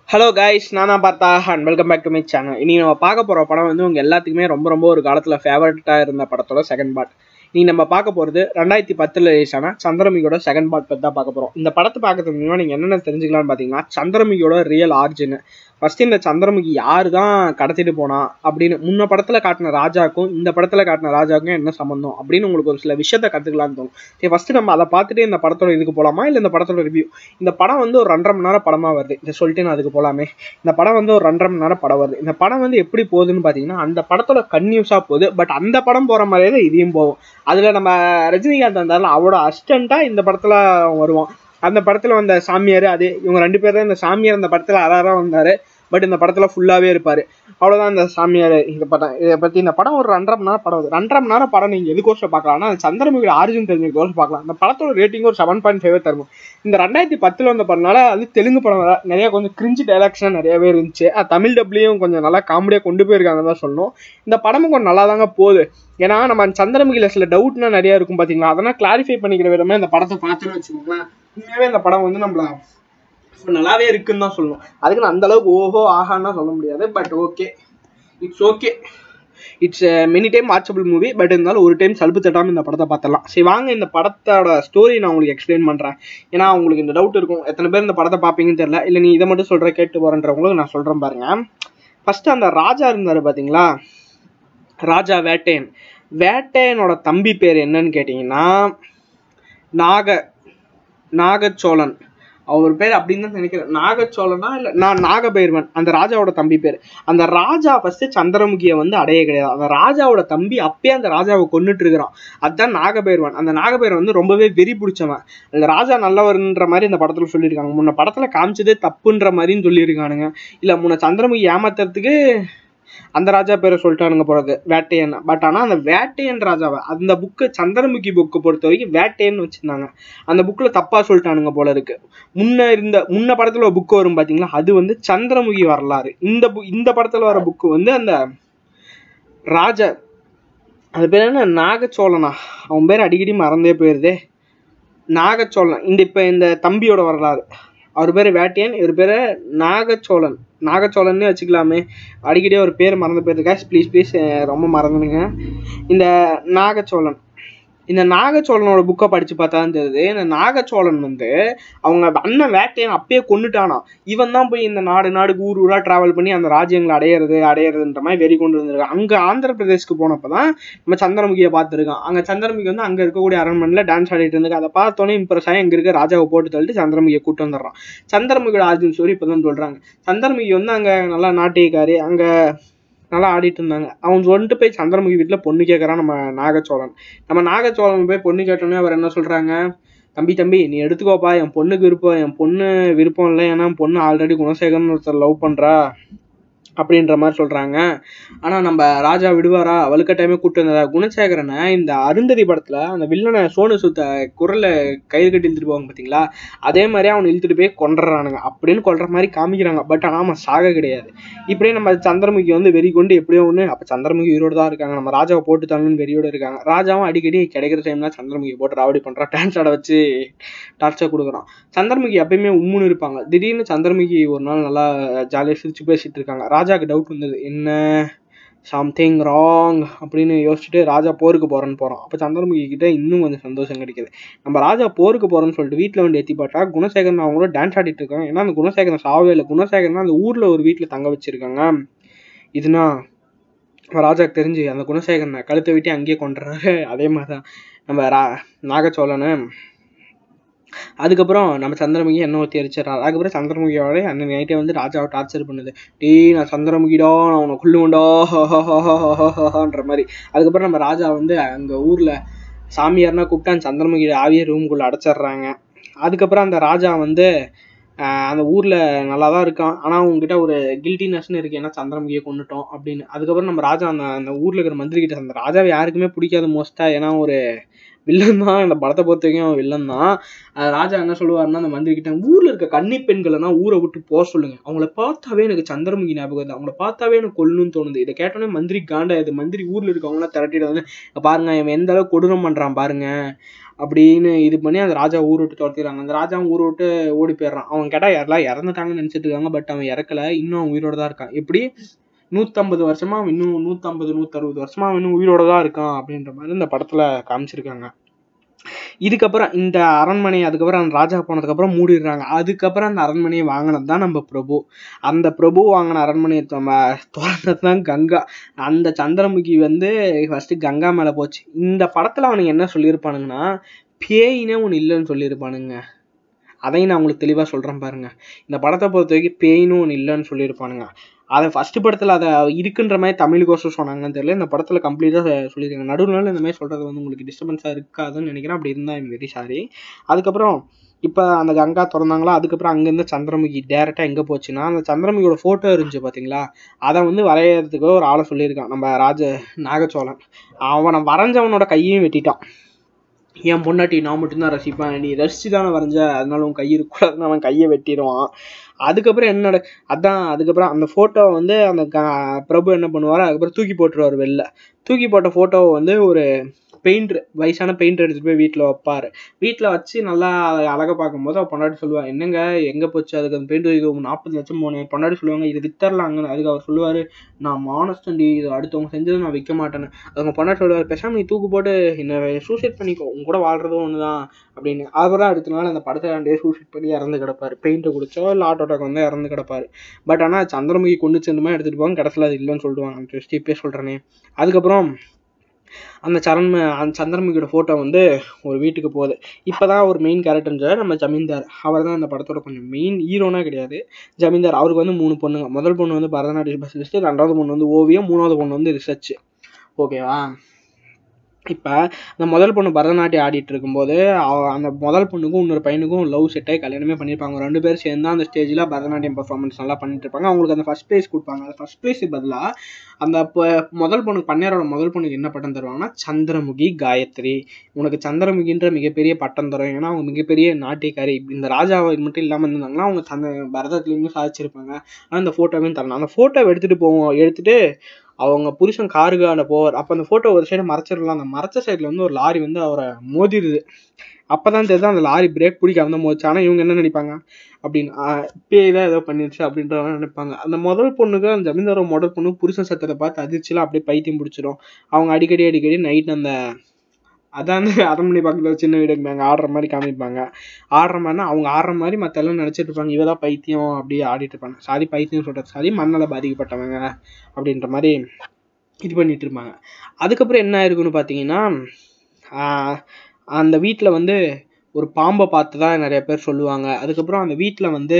Hello guys நான் தான் Partha and welcome back to my channel இனி நம்ம பார்க்க போகிற படம் வந்து உங்கள் எல்லாத்துக்குமே ரொம்ப ரொம்ப ஒரு காலத்தில் ஃபேவரட்டாக இருந்த படத்தோட செகண்ட் பார்ட் நீ நம்ம பார்க்க போகிறது ரெண்டாயிரத்தி பத்தில் ரிலீஸ் ஆன சந்திரமுகியோட செகண்ட் பார்ட் பற்றி தான் பார்க்க போகிறோம் இந்த படத்தை பார்க்கறதுக்கு முன்னாடி நீங்கள் என்னென்ன தெரிஞ்சுக்கலாம்னு பார்த்தீங்கன்னா சந்திரமுகியோட ரியல் ஆர்ஜின் ஃபஸ்ட்டு இந்த சந்திரமுகி யார் தான் கடத்திட்டு போனா அப்படின்னு முன்ன படத்தில் காட்டின ராஜாக்கும் இந்த படத்தில் காட்டின ராஜாவுக்கும் என்ன சம்மந்தம் அப்படின்னு உங்களுக்கு ஒரு சில விஷயத்த கற்றுக்கலாம்னு தோணும் சரி ஃபஸ்ட்டு நம்ம அதை பார்த்துட்டு இந்த படத்தோட இதுக்கு போகலாமா இல்லை இந்த படத்தோட ரிவ்யூ இந்த படம் வந்து ஒரு ரெண்டரை மணி நேரம் படமாக வருது இதை சொல்லிட்டு நான் அதுக்கு போகலாமே இந்த படம் வந்து ஒரு ரெண்டரை மணி நேரம் படம் வருது இந்த படம் வந்து எப்படி போகுதுன்னு பார்த்தீங்கன்னா அந்த படத்தோட கன்யூஸாக போகுது பட் அந்த படம் போகிற மாதிரியே தான் இதையும் போகும் அதில் நம்ம ரஜினிகாந்த் வந்தாலும் அவரோட அசிஸ்டண்ட்டாக இந்த படத்தில் வருவான் அந்த படத்தில் வந்த சாமியார் அது இவங்க ரெண்டு பேர் தான் இந்த சாமியார் அந்த படத்தில் அறாரா வந்தார் பட் இந்த படத்தில் ஃபுல்லாகவே இருப்பார் அவ்வளோதான் இந்த சாமியார் இந்த படம் இதை பற்றி இந்த படம் ஒரு ரெண்டரை மணி நேரம் படம் வருது ரெண்டரை மணி நேரம் படம் நீங்கள் எதுக்கோசம் பார்க்கலாம்னா அந்த சந்திரமுகியோட ஆரிஜின் தெரிஞ்சதுக்கோசம் பார்க்கலாம் இந்த படத்தோட ரேட்டிங் ஒரு செவன் பாயிண்ட் ஃபைவ் தரும் இந்த ரெண்டாயிரத்தி பத்தில் வந்த படம்னால அது தெலுங்கு படம் வேற. நிறைய கொஞ்சம் கிரிஞ்சு டைலாக்ஸ்லாம் நிறையவே இருந்துச்சு அது தமிழ் டப்லையும் கொஞ்சம் நல்லா காமெடியாக கொண்டு போயிருக்காங்கன்னு தான் சொல்லணும் இந்த படமும் கொஞ்சம் நல்லா தாங்க போகுது ஏன்னா நம்ம சந்திரமுகியில் சில டவுட்னா நிறைய இருக்கும் பார்த்தீங்களா அதெல்லாம் கிளாரிஃபை பண்ணிக்கிற விதமாக இந்த படத்தை பார்த்துன்னு வச்சுக்கோங்களேன் உண்மையாகவே இந்த படம் வந்து நம்மள நல்லாவே இருக்குன்னு தான் சொல்லணும் அதுக்கு நான் அந்த அளவுக்கு ஓஹோ ஆஹான்னா சொல்ல முடியாது but okay it's okay it's many time watchable movie but இருந்தாலும் ஒரு டைம் சலுப்பு தட்டாமல் இந்த படத்தை பார்த்தலாம் சரி வாங்க இந்த படத்தோட ஸ்டோரி நான் உங்களுக்கு எக்ஸ்பிளைன் பண்ணுறேன் ஏன்னா உங்களுக்கு இந்த டவுட் இருக்கும் எத்தனை பேர் இந்த படத்தை பார்ப்பீங்கன்னு தெரியல இல்லை நீ இதை மட்டும் சொல்கிற கேட்டு போகிறன்றவங்களுக்கு நான் சொல்கிறேன் பாருங்க ஃபஸ்ட்டு அந்த ராஜா இருந்தார் பார்த்தீங்களா ராஜா வேட்டையன் வேட்டையனோட தம்பி பேர் என்னன்னு கேட்டிங்கன்னா நாக நாகச்சோழன் அவர் பேர் அப்படின்னு தான் நினைக்கிறேன் நாகச்சோழனா இல்லை நான் நாகபைரவன் அந்த ராஜாவோட தம்பி பேர் அந்த ராஜா ஃபஸ்ட்டு சந்திரமுகியை வந்து அடைய கிடையாது அந்த ராஜாவோட தம்பி அப்பயே அந்த ராஜாவை கொன்னுட்டு இருக்கிறான் அதுதான் நாகபைரவன் அந்த நாகபைரவன் வந்து ரொம்பவே வெறி பிடிச்சவன் அந்த ராஜா நல்லவர்ன்ற மாதிரி இந்த படத்தில் சொல்லியிருக்காங்க முன்ன படத்தில் காமிச்சதே தப்புன்ற மாதிரின்னு சொல்லியிருக்கானுங்க இல்லை முன்ன சந்திரமுகி ஏமாத்துறதுக்கு அந்த ராஜா பேரை சொல்லிட்டானுங்க போறது வேட்டையன் பட் ஆனால் அந்த வேட்டையன் ராஜாவை அந்த புக்கு சந்திரமுகி புக்கு பொறுத்த வரைக்கும் வேட்டையன் வச்சிருந்தாங்க அந்த புக்கில் தப்பாக சொல்லிட்டானுங்க போல இருக்கு முன்ன இருந்த முன்ன படத்தில் ஒரு புக்கு வரும் பார்த்தீங்களா அது வந்து சந்திரமுகி வரலாறு இந்த புக் இந்த படத்தில் வர புக்கு வந்து அந்த ராஜ அது பேர் என்ன நாகச்சோழனா அவன் பேர் அடிக்கடி மறந்தே போயிருதே நாகச்சோழன் இந்த இப்போ இந்த தம்பியோட வரலாறு அவர் பேர் வேட்டையன் இவர் பேர் நாகச்சோழன் நாகச்சோழன்னே வச்சுக்கலாமே அடிக்கடி ஒரு பேர் மறந்து போயிருக்கா ப்ளீஸ் ப்ளீஸ் ரொம்ப மறந்துடுங்க இந்த நாகச்சோழன் இந்த நாகச்சோழனோட புக்கை படித்து பார்த்தா தான் தெரியுது இந்த நாகச்சோழன் வந்து அவங்க அண்ணன் வேட்டையன் அப்பயே கொண்டுட்டானா இவன் தான் போய் இந்த நாடு நாடுக்கு ஊர் ஊராக ட்ராவல் பண்ணி அந்த ராஜ்யங்களை அடையிறது அடையிறதுன்ற மாதிரி வெறி கொண்டு வந்திருக்கான் அங்கே ஆந்திர பிரதேஷ்க்கு போனப்போ தான் நம்ம சந்திரமுகியை பார்த்துருக்கான் அங்கே சந்திரமுகி வந்து அங்கே இருக்கக்கூடிய அரண்மனையில் டான்ஸ் ஆடிட்டு இருந்துக்கு அதை பார்த்தோன்னே இம்ப்ரெஸ் ஆகி அங்கே இருக்க ராஜாவை போட்டு தள்ளிட்டு சந்திரமுகியை கூட்டு வந்துடுறான் சந்திரமுகியோட ஆர்ஜின் ஸ்டோரி இப்போ தான் சொல்கிறாங்க சந்திரமுகி வந்து அங்கே நல்லா நாட்டியக்காரி அங்கே நல்லா ஆடிட்டு இருந்தாங்க அவன் வந்துட்டு போய் சந்திரமுகி வீட்டில் பொண்ணு கேட்குறான் நம்ம நாகச்சோழன் நம்ம நாகச்சோழன் போய் பொண்ணு கேட்டோன்னே அவர் என்ன சொல்கிறாங்க தம்பி தம்பி நீ எடுத்துக்கோப்பா என் பொண்ணுக்கு விருப்பம் என் பொண்ணு விருப்பம் இல்லை ஏன்னா என் பொண்ணு ஆல்ரெடி குணசேகரன் ஒருத்தர் லவ் பண்ணுறா அப்படின்ற மாதிரி சொல்கிறாங்க ஆனால் நம்ம ராஜா விடுவாரா வலுக்கட்டாயமே கூட்டு வந்ததா குணசேகரனை இந்த அருந்ததி படத்தில் அந்த வில்லனை சோனு சுத்த குரலை கயிறு கட்டி இழுத்துட்டு போவாங்க பார்த்தீங்களா அதே மாதிரி அவனை இழுத்துட்டு போய் கொண்டுறானுங்க அப்படின்னு கொல்ற மாதிரி காமிக்கிறாங்க பட் ஆனால் அவன் சாக கிடையாது இப்படியே நம்ம சந்திரமுகி வந்து வெறி கொண்டு எப்படியோ ஒன்று அப்போ சந்திரமுகி உயிரோடு தான் இருக்காங்க நம்ம ராஜாவை போட்டு தாங்கன்னு வெறியோடு இருக்காங்க ராஜாவும் அடிக்கடி கிடைக்கிற டைம்லாம் சந்திரமுகி போட்டு ராவடி பண்ணுறான் டான்ஸ் ஆட வச்சு டார்ச்சர் கொடுக்குறான் சந்திரமுகி எப்பயுமே உம்முன்னு இருப்பாங்க திடீர்னு சந்திரமுகி ஒரு நாள் நல்லா ஜாலியாக சிரிச்சு பேசிட்டு இருக்காங்க ராஜாவுக்கு டவுட் வந்தது என்ன சம்திங் ராங் அப்படின்னு யோசிச்சுட்டு ராஜா போருக்கு போகிறேன்னு போகிறோம் அப்போ சந்திரமுகி கிட்ட இன்னும் கொஞ்சம் சந்தோஷம் கிடைக்குது நம்ம ராஜா போருக்கு போகிறோன்னு சொல்லிட்டு வீட்டில் வந்து ஏற்றி பார்த்தா குணசேகரன் அவங்களும் டான்ஸ் ஆடிட்டு இருக்காங்க ஏன்னா அந்த குணசேகரன் சாவே இல்லை குணசேகரன் அந்த ஊரில் ஒரு வீட்டில் தங்க வச்சிருக்காங்க இதுனா ராஜாக்கு தெரிஞ்சு அந்த குணசேகரனை கழுத்தை விட்டு அங்கேயே கொண்டுறாரு அதே மாதிரி தான் நம்ம ரா நாகச்சோழனை அதுக்கப்புறம் நம்ம சந்திரமுகி என்ன ஒருத்தி அடிச்சிடறாரு அதுக்கப்புறம் சந்திரமுகியோட அந்த நைட்டே வந்து ராஜாவை டார்ச்சர் பண்ணுது டேய் நான் சந்திரமுகிடா நான் உன்னை கொல்லுவேன்டா ன்ற மாதிரி அதுக்கப்புறம் நம்ம ராஜா வந்து அங்கே ஊரில் சாமியார்னா கூப்பிட்டு அந்த சந்திரமுகி ஆவிய ரூமுக்குள்ளே அடைச்சிடுறாங்க அதுக்கப்புறம் அந்த ராஜா வந்து ஆஹ் அந்த ஊரில் நல்லா தான் இருக்கான் ஆனால் அவங்ககிட்ட ஒரு கில்ட்டினஸ்னு இருக்கு ஏன்னா சந்திரமுகியை கொண்டுட்டோம் அப்படின்னு அதுக்கப்புறம் நம்ம ராஜா அந்த அந்த ஊரில் இருக்கிற மந்திரி கிட்ட அந்த ராஜாவை யாருக்குமே பிடிக்காது மோஸ்ட்டாக ஏன்னா ஒரு வில்லன் தான் இந்த படத்தை பொறுத்த வரைக்கும் அவன் வில்லன் தான் அது ராஜா என்ன சொல்லுவாருன்னா அந்த மந்திரி கிட்ட ஊர்ல இருக்க கன்னி பெண்களை ஊரை விட்டு போக சொல்லுங்க அவங்கள பார்த்தாவே எனக்கு சந்திரமுகி ஞாபகம் வருது அவங்கள பார்த்தாவே எனக்கு கொல்லணும்னு தோணுது இதை கேட்டோன்னே மந்திரி காண்டா இது மந்திரி ஊர்ல இருக்கவங்களாம் திரட்டிட்டு வந்து "இங்க பாருங்க இவன் எந்த அளவுக்கு கொடூரம் பண்றான் பாருங்க அப்படின்னு இது பண்ணி அந்த ராஜா ஊர் விட்டு துரத்திடுறாங்க அந்த ராஜா ஊர் விட்டு ஓடி போயிடுறான் அவன் கேட்டா யாரெல்லாம் இறந்துட்டாங்கன்னு நினைச்சிட்டு இருக்காங்க பட் அவன் இறக்கல இன்னும் அவன் உயிரோட தான் இருக்கான் எப்படி நூத்தம்பது வருஷமா அவன் இன்னும் நூத்தம்பது நூத்தறுபது வருஷமா அவன் இன்னும் உயிரோட தான் இருக்கான் அப்படின்ற மாதிரி இந்த படத்துல காமிச்சிருக்காங்க இதுக்கப்புறம் இந்த அரண்மனை அதுக்கப்புறம் அந்த ராஜா போனதுக்கப்புறம் மூடிடுறாங்க அதுக்கப்புறம் அந்த அரண்மனையை வாங்கினது தான் நம்ம பிரபு அந்த பிரபு வாங்கின அரண்மனையை நம்ம திறந்தது தான் கங்கா அந்த சந்திரமுகி வந்து ஃபர்ஸ்ட் கங்கா மேல போச்சு இந்த படத்துல அவனுங்க என்ன சொல்லியிருப்பானுங்கன்னா பேயினே ஒன்று இல்லைன்னு சொல்லியிருப்பானுங்க அதையும் நான் உங்களுக்கு தெளிவாக சொல்கிறேன் பாருங்க இந்த படத்தை பொறுத்த வரைக்கும் பேயினும் ஒன்று இல்லைன்னு சொல்லியிருப்பானுங்க அதை ஃபர்ஸ்ட் படத்தில் அதை இருக்குன்ற மாதிரி தமிழுக்கோசம் சொன்னாங்கன்னு தெரியல இந்த படத்தில் கம்ப்ளீட்டாக சொல்லியிருக்காங்க நடுவில் இந்த மாதிரி சொல்கிறது வந்து உங்களுக்கு டிஸ்டர்பன்ஸாக இருக்காதுன்னு நினைக்கிறேன் அப்படி இருந்தால் ஐம் வெரி சாரி அதுக்கப்புறம் இப்போ அந்த கங்கா திறந்தாங்களா அதுக்கப்புறம் அங்கேருந்து சந்திரமுகி டேரெக்டாக எங்கே போச்சுன்னா அந்த சந்திரமுகியோட ஃபோட்டோ இருந்துச்சு பார்த்தீங்களா அதை வந்து வரையறதுக்கு ஒரு ஆளை சொல்லியிருக்கான் நம்ம ராஜ நாகச்சோழன் அவனை வரைஞ்சவனோட கையையும் வெட்டிட்டான் என் பொண்டாட்டி நான் மட்டும்தான் ரசிப்பேன் நீ ரசிச்சு தானே வரைஞ்ச அதனால உன் கை இருக்கக்கூடாதுன்னு அவன் கையை வெட்டிடுவான் அதுக்கப்புறம் என்னோட அதான் அதுக்கப்புறம் அந்த ஃபோட்டோவை வந்து அந்த க- பிரபு என்ன பண்ணுவார் அதுக்கப்புறம் தூக்கி போட்டுருவார் வெளில தூக்கி போட்ட ஃபோட்டோவை வந்து ஒரு பெயிண்டர் வயசான பெயிண்டர் எடுத்துட்டு போய் வீட்டில் வைப்பார் வீட்டில் வச்சு நல்லா அழகாக பார்க்கும்போது அவள் பொண்டாட்டி சொல்லுவா என்னங்க எங்கே போச்சு அதுக்கு அந்த பெயிண்ட் இது நாற்பது லட்சம் போனேன் பொண்டாட்டி சொல்லுவாங்க இது வித்தரலாங்கன்னு அதுக்கு அவர் சொல்லுவார் நான் மானஸ்டண்டி இது அடுத்தவங்க செஞ்சதை நான் விற்க மாட்டேன்னு அவங்க பொண்டாட்டி சொல்லுவார் பேசாம நீ தூக்கு போட்டு என்ன சூசைட் பண்ணிக்கோ உன் கூட வாழ்றதும் ஒன்று தான் அப்படின்னு அப்புறம் அடுத்த நாள் அந்த படத்தை ரெண்டே சூசைட் பண்ணி இறந்து கிடப்பாரு பெயிண்ட்டை குடிச்சோ இல்லை ஆட்டோ அட்டாக் வந்து இறந்து கிடப்பாரு பட் ஆனால் சந்திரமுகி கொண்டு சேர்ந்துமா எடுத்துகிட்டு போவாங்க கடைசியில் அது இல்லைன்னு சொல்லிடுவாங்க அந்த twist இப்பயே சொல்கிறேனே அதுக்கப்புறம் அந்த சரண் அந்த சந்திரமுகியோட ஃபோட்டோ வந்து ஒரு வீட்டுக்கு போகுது இப்போ தான் ஒரு மெயின் கேரக்டர்ன்ற நம்ம ஜமீன்தார் அவர் தான் இந்த படத்தோட கொஞ்சம் மெயின் ஹீரோனா கிடையாது ஜமீன்தார் அவருக்கு வந்து மூணு பொண்ணுங்க முதல் பொண்ணு வந்து பரதநாட்டிய ஸ்பெஷலிஸ்ட் ரெண்டாவது பொண்ணு வந்து ஓவியம் மூணாவது பொண்ணு வந்து ரிசர்ச் ஓகேவா இப்போ அந்த முதல் பொண்ணு பரதநாட்டியம் ஆடிட்டு இருக்கும்போது அவ- அந்த முதல் பொண்ணுக்கும் இன்னொரு பையனுக்கும் லவ் செட் ஆகி கல்யாணமே பண்ணியிருப்பாங்க ரெண்டு பேரும் சேர்ந்து தான் அந்த ஸ்டேஜில் பரதநாட்டியம் பர்ஃபார்மன்ஸ் நல்லா பண்ணிட்டு இருப்பாங்க அவங்களுக்கு அந்த ஃபர்ஸ்ட் ப்ரைஸ் கொடுப்பாங்க அந்த ஃபர்ஸ்ட் ப்ரைஸுக்கு பதிலாக அந்த ப- முதல் பொண்ணு பண்ணையாரோட முதல் பொண்ணுக்கு என்ன பட்டம் தருவாங்கன்னா சந்திரமுகி காயத்ரி உனக்கு சந்திரமுகின்ற மிகப்பெரிய பட்டம் தரும் ஏன்னா அவங்க மிகப்பெரிய நாட்டியக்காரி இந்த ராஜாவை மட்டும் இல்லாமல் இருந்தாங்கன்னா அவங்க சந்த பரதத்துலேயும் சாதிச்சிருப்பாங்க ஆனால் அந்த ஃபோட்டோவையும் தரணும் அந்த ஃபோட்டோவை எடுத்துகிட்டு போவோம் எடுத்துகிட்டு அவங்க புருஷன் காருக்கான போவார் அப்போ அந்த ஃபோட்டோ ஒரு சைடு மறைச்சிடலாம் அந்த மறைச்ச சைடில் வந்து ஒரு லாரி வந்து அவரை மோதிடுது அப்போ தான் தெரியுது அந்த லாரி பிரேக் பிடிக்காம மோதிச்சு ஆனால் இவங்க என்ன நினைப்பாங்க அப்படின்னு ஆஹ் பேய் தான் ஏதோ பண்ணிருச்சு அப்படின்ற மாதிரி நினைப்பாங்க அந்த முதல் பொண்ணுக்கு அந்த ஜமீன்தாரோட முதல் பொண்ணு புருஷன் சத்தத்தை பார்த்து அதிர்ச்சியில் அப்படியே பைத்தியம் பிடிச்சிடும் அவங்க அடிக்கடி அடிக்கடி நைட் அந்த அதான் அந்த அரண்மனை பக்கத்தில் சின்ன வீடு இருந்தாங்க ஆடுற மாதிரி காமிப்பாங்க ஆடுற மாதிரினா அவங்க ஆடுற மாதிரி மற்ற எல்லாம் நினச்சிட்டு இருப்பாங்க இவ தான் பைத்தியம் அப்படியே ஆடிட்டு இருப்பாங்க சாதி பைத்தியம் சொல்கிறது சாதி மண்ணால் பாதிக்கப்பட்டவங்க அப்படின்ற மாதிரி இது பண்ணிட்டு இருப்பாங்க அதுக்கப்புறம் என்ன ஆயிருக்குன்னு பார்த்தீங்கன்னா ஆஹ் அந்த வீட்டில் வந்து ஒரு பாம்பை பார்த்து தான் நிறைய பேர் சொல்லுவாங்க அதுக்கப்புறம் அந்த வீட்டில் வந்து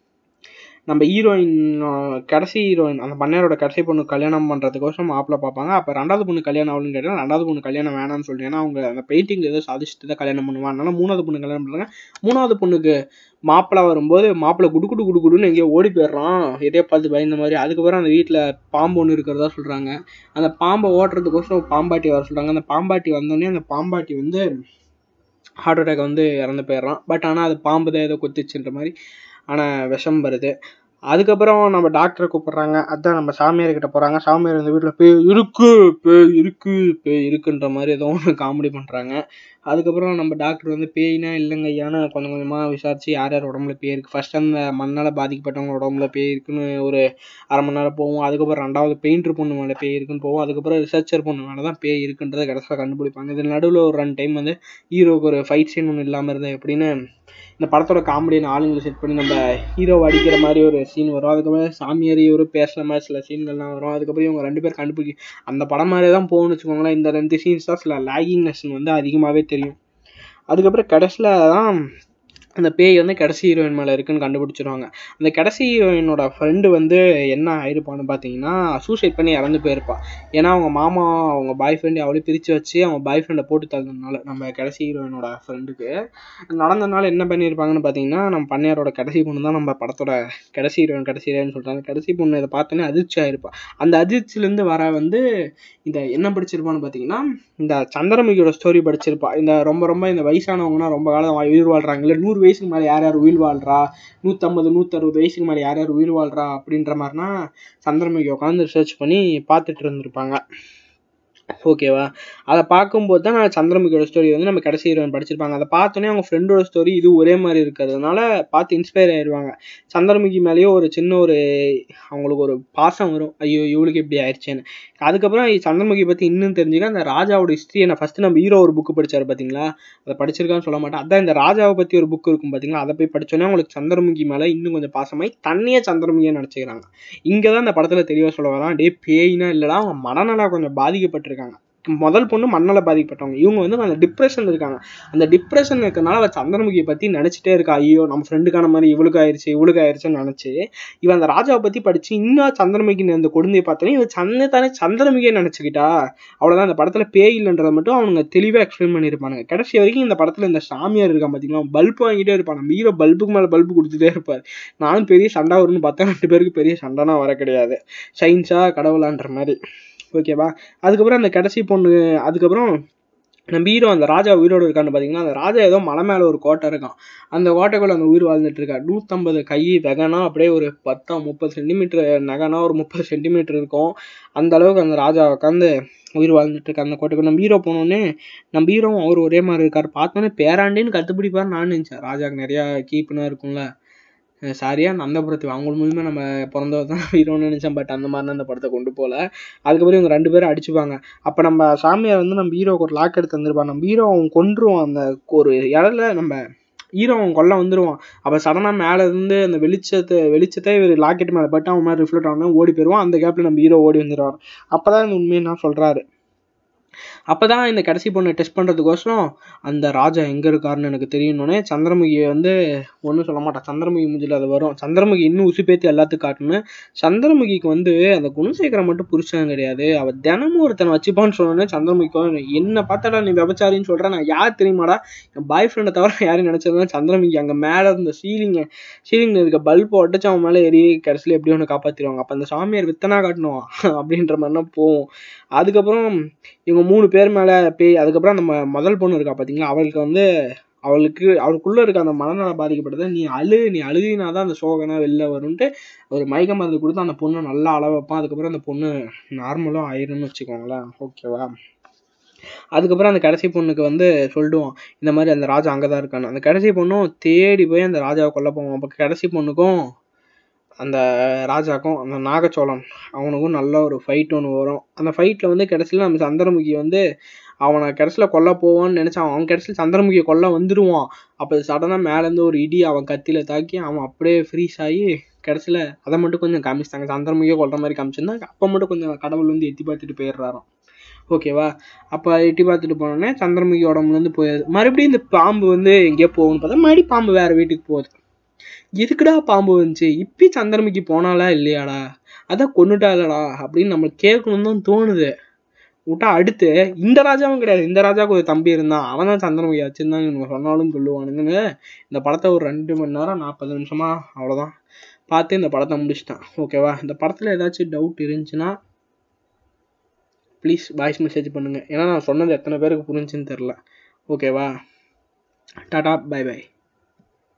நம்ம ஹீரோயின் கடைசி ஹீரோயின் அந்த பண்ணையாரோட கடைசி பொண்ணு கல்யாணம் பண்ணுறதுக்கோசம் மாப்பிள்ளை பார்ப்பாங்க அப்போ ரெண்டாவது பொண்ணு கல்யாணம் ஆகணும்னு கேட்டால் ரெண்டாவது பொண்ணு கல்யாணம் வேணாம்னு சொல்லிட்டு ஏன்னா அவங்க அந்த பெயிண்டிங் ஏதோ சாதிச்சுட்டு தான் கல்யாணம் பண்ணுவாங்க அதனால மூணாவது பொண்ணு கல்யாணம் பண்ணுறாங்க மூணாவது பொண்ணுக்கு மாப்பிள்ளை வரும்போது மாப்பிள்ளை குடு குடு குடு குடுன்னு எங்கேயோ ஓடி போயிடுறான் எதையோ பார்த்து பயந்த மாதிரி அதுக்கப்புறம் அந்த வீட்டில் பாம்பு ஒன்று இருக்கிறதா சொல்கிறாங்க அந்த பாம்பை ஓட்டுறதுக்கோசரம் பாம்பாட்டி வர சொல்கிறாங்க அந்த பாம்பாட்டி வந்தோடனே அந்த பாம்பாட்டி வந்து ஹார்ட் அட்டாக் வந்து இறந்து போயிடுறான் பட் ஆனால் அது பாம்பு தான் ஏதோ குத்திச்சுன்ற மாதிரி ஆனால் விஷம் வருது அதுக்கப்புறம் நம்ம டாக்டரை கூப்பிடுறாங்க அதான் நம்ம சாமியார் கிட்ட போகிறாங்க சாமியார் இந்த வீட்டில் பேய் இருக்கு பேய் இருக்கு பேய் இருக்குன்ற மாதிரி ஏதோ ஒன்று காமெடி பண்ணுறாங்க அதுக்கப்புறம் நம்ம டாக்டர் வந்து பேய்னா இல்லைங்க ஐயான்னு கொஞ்சம் கொஞ்சமாக விசாரிச்சு யார் யார் உடம்புல பேய் இருக்குது ஃபர்ஸ்ட் அந்த மண்ணால் பாதிக்கப்பட்டவங்க உடம்புல பேய் இருக்குன்னு ஒரு அரை மணி நேரம் போவோம் அதுக்கப்புறம் ரெண்டாவது பெயிண்டர் பொண்ணு மேலே பேய் இருக்குன்னு போவோம் அதுக்கப்புறம் ரிசர்ச்சர் பொண்ணு மேலே தான் பேய் இருக்குன்றதை கடைசியில் கண்டுபிடிப்பாங்க இதில் நடுவில் ஒரு ரெண்டு டைம் வந்து ஹீரோவுக்கு ஒரு ஃபைட் சீன் ஒன்று இல்லாமல் இருந்தால் எப்படின்னு இந்த படத்தோட காமெடியான ஆளுங்களை செட் பண்ணி நம்ம ஹீரோவை அடிக்கிற மாதிரி ஒரு சீன் வரும் அதுக்கப்புறம் சாமியார் இவரு பேசுகிற மாதிரி சில சீன்கள்லாம் வரும் அதுக்கப்புறம் இவங்க ரெண்டு பேர் கண்டுபிடிக்க அந்த படம் மாதிரியே தான் போகணும்னு வச்சுக்கோங்களேன் இந்த ரெண்டு சீன்ஸ் தான் சில லேகிங்னஸ் வந்து அதிகமாகவே தெரியும் அதுக்கப்புறம் கடைசியில் தான் அந்த பேய் வந்து கடைசி ஹீரோயின் மேலே இருக்குன்னு கண்டுபிடிச்சிருவாங்க அந்த கடைசி ஹீரோயினோட ஃப்ரெண்டு வந்து என்ன ஆயிருப்பான்னு பார்த்தீங்கன்னா சூசைட் பண்ணி இறந்து போயிருப்பா ஏன்னா அவங்க மாமா அவங்க பாய் ஃப்ரெண்டு அவளே பிரித்து வச்சு அவங்க பாய் ஃப்ரெண்டை போட்டு தந்ததுனால நம்ம கடைசி ஹீரோயினோட ஃப்ரெண்டுக்கு நடந்ததுனால என்ன பண்ணியிருப்பாங்கன்னு பார்த்தீங்கன்னா நம்ம பண்ணையாரோட கடைசி பொண்ணு தான் நம்ம படத்தோட கடைசி ஹீரோயின் கடைசி ஹீரோயின் சொல்கிறாங்க கடைசி பொண்ணு இதை பார்த்தோன்னே அதிர்ச்சி ஆயிருப்பா அந்த அதிர்ச்சியிலேருந்து வர வந்து இந்த என்ன படிச்சிருப்பான்னு பார்த்தீங்கன்னா இந்த சந்திரமுகியோட ஸ்டோரி படிச்சிருப்பா இந்த ரொம்ப ரொம்ப இந்த வயசானவங்கன்னா ரொம்ப காலம் உயிர் வாழ்றாங்கல்ல நூறு வயசுக்கு மேலே யார் யார் உயிர் வாழ்றா நூற்றம்பது நூற்றறுபது வயசுக்கு மேலே யார் யார் உயிர் வாழ்றா அப்படின்ற மாதிரினா சந்திரமுகி உட்காந்து ரிசர்ச் பண்ணி பார்த்துட்டு இருந்திருப்பாங்க ஓகேவா அதை பார்க்கும்போது தான் நான் சந்திரமுகியோட ஸ்டோரி வந்து நம்ம கடைசி ஹீரோயின் படிச்சிருப்பாங்க அதை பார்த்தோன்னே அவங்க ஃப்ரெண்டோட ஸ்டோரி இது ஒரே மாதிரி இருக்கிறதுனால பார்த்து இன்ஸ்பயர் ஆயிடுவாங்க சந்திரமுகி மேலேயே ஒரு சின்ன ஒரு அவங்களுக்கு ஒரு பாசம் வரும் ஐயோ இவளுக்கு இப்படி ஆயிடுச்சேன்னு அதுக்கப்புறம் சந்திரமுகி பற்றி இன்னும் தெரிஞ்சுக்க அந்த ராஜாவோட ஹிஸ்ட்ரியை நான் ஃபஸ்ட்டு நம்ம ஹீரோ ஒரு புக்கு படிச்சாரு பார்த்தீங்களா அதை படிச்சிருக்கான்னு சொல்ல மாட்டேன் அதான் இந்த ராஜாவை பற்றி ஒரு புக் இருக்கும் பார்த்தீங்களா அதை போய் படிச்சோன்னே அவங்களுக்கு சந்திரமுகி மேலே இன்னும் கொஞ்சம் பாசமாய் தண்ணியே சந்திரமுகியை நினச்சிக்கிறாங்க இங்கே தான் இந்த படத்தில் தெளிவாக சொல்ல வரான் டே பேய்னா இல்லைடா அவங்க மனநலம் கொஞ்சம் பாதிக்கப்பட்டிருக்காங்க முதல் பொண்ணு மண்ணால் பாதிக்கப்பட்டவங்க இவங்க வந்து அந்த டிப்ரெஷன் இருக்காங்க அந்த டிப்ரெஷன் இருக்கனால அவள் சந்திரமுகியை பற்றி நினச்சிட்டே இருக்கா ஐயோ நம்ம ஃப்ரெண்டுக்கான மாதிரி இவளுக்கு ஆயிடுச்சு இவளுக்கு ஆயிடுச்சுன்னு நினச்சி இவன் அந்த ராஜாவை பற்றி படித்து இன்னும் சந்திரமுகி அந்த கொடுந்தையை பார்த்தோன்னே இவன் சந்தை தானே சந்திரமுகியை நினச்சிக்கிட்டா அவ்வளோதான் அந்த படத்தில் பேய் இல்லைன்றதை மட்டும் அவனுங்க தெளிவாக எக்ஸ்பிளைன் பண்ணியிருப்பானுங்க கடைசி வரைக்கும் இந்த படத்தில் இந்த சாமியார் இருக்கான் பார்த்தீங்களா பல்பு வாங்கிட்டே இருப்பான் நம்ம ஹீரோ பல்புக்கு மேலே பல்பு கொடுத்துட்டே இருப்பார் நானும் பெரிய சண்டை வரும்னு பார்த்தா ரெண்டு பேருக்கு பெரிய சண்டைனா வர கிடையாது சயின்ஸா கடவுளான்ற மாதிரி ஓகேவா அதுக்கப்புறம் அந்த கடைசி பொண்ணு அதுக்கப்புறம் நம்ம ஹீரோ அந்த ராஜா உயிரோடு இருக்கான்னு பார்த்தீங்கன்னா அந்த ராஜா ஏதோ மலை மேலே ஒரு கோட்டை இருக்கான் அந்த கோட்டைக்குள்ள அந்த உயிர் வாழ்ந்துட்டு இருக்கா நூற்றம்பது கை வெகனா அப்படியே ஒரு பத்தா முப்பது சென்டிமீட்டர் நகனா ஒரு முப்பது சென்டிமீட்டர் இருக்கும் அந்த அளவுக்கு அந்த ராஜா உட்காந்து உயிர் வாழ்ந்துட்டு இருக்கா அந்த கோட்டைக்கு நம்ம ஹீரோ போனோடனே நம்ம ஹீரோவும் அவர் ஒரே மாதிரி இருக்கார் பார்த்தோன்னே பேராண்டின்னு கற்றுப்பிடிப்பார் நான் நினச்சேன் ராஜாக்கு நிறையா கீப்புனா இருக்கும்ல சாரியா நந்தபுரத்து அவங்க மூலியமாக நம்ம பிறந்தவர் தான் ஹீரோன்னு நினச்சேன் பட் அந்த மாதிரி அந்த படத்தை கொண்டு போகல அதுக்கப்புறம் இவங்க ரெண்டு பேரும் அடிச்சுப்பாங்க அப்போ நம்ம சாமியார் வந்து நம்ம ஹீரோக்கு ஒரு லாக் எடுத்து தந்துருப்பான் நம்ம ஹீரோ அவன் கொன்றுவான் அந்த ஒரு இடத்துல நம்ம ஹீரோ அவன் கொல்ல வந்துடுவான் அப்போ சடனாக மேலே இருந்து அந்த வெளிச்சத்தை வெளிச்சத்தை இவர் லாக்கெட் மேலே பட்டு அவன் மாதிரி ரிஃப்ளெக்ட் ஆகணும் ஓடி போயிடுவான் அந்த கேப்பில் நம்ம ஹீரோ ஓடி வந்துடுவார் அப்போ தான் இந்த உண்மையை நான் சொல்கிறாரு அப்போ தான் இந்த கடைசி பொண்ணை டெஸ்ட் பண்ணுறதுக்கோசரம் அந்த ராஜா எங்கே இருக்காருன்னு எனக்கு தெரியணுன்னே சந்திரமுகியை வந்து ஒன்றும் சொல்ல மாட்டான் சந்திரமுகி மூஞ்சில் அது வரும் சந்திரமுகி இன்னும் உசுப்பேத்தி எல்லாத்துக்கும் காட்டணும் சந்திரமுகிக்கு வந்து அந்த குணசேகரம் மட்டும் புருஷன் கிடையாது அவள் தினமும் ஒருத்தனை வச்சுப்பான்னு சொன்னோன்னே சந்திரமுகிக்கு என்ன பார்த்தாடா நீ விபச்சாரின்னு சொல்கிறேன் நான் யார் தெரியுமாடா என் பாய் ஃப்ரெண்டை தவிர யாரும் நினச்சதுன்னா சந்திரமுகி அங்கே மேலே இருந்த சீலிங்கை சீலிங்கில் இருக்க பல்பை உடச்சு அவன் மேலே எரிய கடைசியில் எப்படி ஒன்று காப்பாற்றிடுவாங்க அப்போ அந்த சாமியார் வித்தனா காட்டணும் அப்படின்ற மாதிரினா போவோம் அதுக்கப்புறம் இவங்க மூணு பேர் மேலே பேய் அதுக்கப்புறம் அந்த ம- முதல் பொண்ணு இருக்கா பார்த்தீங்களா அவளுக்கு வந்து அவளுக்கு அவளுக்குள்ள இருக்க அந்த மனநல பாதிக்கப்பட்டதை நீ அழு நீ அழுதினா தான் அந்த சோகனா வெளில வரும்ன்ட்டு ஒரு மயக்க மருந்து கொடுத்து அந்த பொண்ணை நல்லா அழ வைப்பான் அதுக்கப்புறம் அந்த பொண்ணு நார்மலாக ஆயிரும்னு வச்சுக்கோங்களேன் ஓகேவா அதுக்கப்புறம் அந்த கடைசி பொண்ணுக்கு வந்து சொல்லிடுவான் இந்த மாதிரி அந்த ராஜா அங்கே தான் இருக்கான்னு அந்த கடைசி பொண்ணும் தேடி போய் அந்த ராஜாவை கொல்ல போவான் அப்போ கடைசி பொண்ணுக்கும் அந்த ராஜாக்கும் அந்த நாகச்சோழன் அவனுக்கும் நல்ல ஒரு ஃபைட் ஒன்று வரும் அந்த ஃபைட்டில் வந்து கடைசியில் நம்ம சந்திரமுகி வந்து அவனை கடைசியில் கொல்ல போவான்னு நினச்சான் அவன் கடைசியில் சந்திரமுகியை கொல்ல வந்துடுவான் அப்போ சடனாக மேலேருந்து ஒரு இடி அவன் கத்தியில் தாக்கி அவன் அப்படியே ஃப்ரீஸ் ஆகி கடைசியில் அதை மட்டும் கொஞ்சம் காமிச்சிட்டாங்க சந்திரமுகியை கொல்ற மாதிரி காமிச்சிருந்தாங்க அப்போ மட்டும் கொஞ்சம் கடவுள் வந்து எட்டி பார்த்துட்டு போயிடுறாராம் ஓகேவா அப்போ எட்டி பார்த்துட்டு போனோடனே சந்திரமுகி உடம்புலேருந்து போயிடுது மறுபடியும் இந்த பாம்பு வந்து எங்கேயோ போகும்னு பார்த்தா மறுபடியும் பாம்பு வேறு வீட்டுக்கு போகுது எதுக்குடா பாம்பு வந்துச்சு இப்பி சந்திரமுகி போனாலா இல்லையாடா அதான் கொண்டுட்டாளடா அப்படின்னு நம்மளுக்கு கேட்கணும்னு தான் தோணுது விட்டா அடுத்து இந்த ராஜாவும் கிடையாது இந்த ராஜாவுக்கு ஒரு தம்பி இருந்தான் அவன் தான் சந்திரமுகி வச்சிருந்தான் இவங்க சொன்னாலும் சொல்லுவானுங்கன்னு இந்த படத்தை ஒரு ரெண்டு மணி நேரம் நாற்பது நிமிஷமா அவ்வளோதான் பார்த்து இந்த படத்தை முடிச்சிட்டேன் ஓகேவா இந்த படத்தில் ஏதாச்சும் டவுட் இருந்துச்சுன்னா ப்ளீஸ் வாய்ஸ் மெசேஜ் பண்ணுங்கள் ஏன்னா நான் சொன்னது எத்தனை பேருக்கு புரிஞ்சுன்னு தெரில ஓகேவா டாடா பை பை